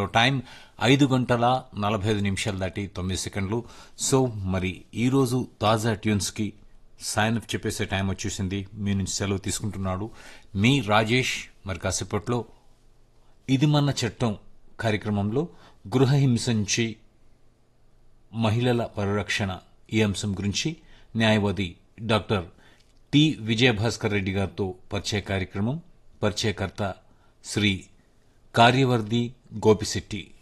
time ఐదు గంటల నలభై ఐదు నిమిషాలు దాటి తొమ్మిది సెకండ్లు సో మరి ఈరోజు తాజా ట్యూన్స్కి సైన్ అప్ చెప్పేసే టైం వచ్చేసింది మీ నుంచి సెలవు తీసుకుంటున్నాడు మీ రాజేష్ మరి కాసేపట్లో ఇది మన చట్టం కార్యక్రమంలో గృహహింస నుంచి మహిళల పరిరక్షణ ఈ అంశం గురించి న్యాయవాది డాక్టర్ టి విజయభాస్కర్ రెడ్డి గారితో పరిచయ కార్యక్రమం పరిచయకర్త శ్రీ కార్యవర్ధి గోపిశెట్టి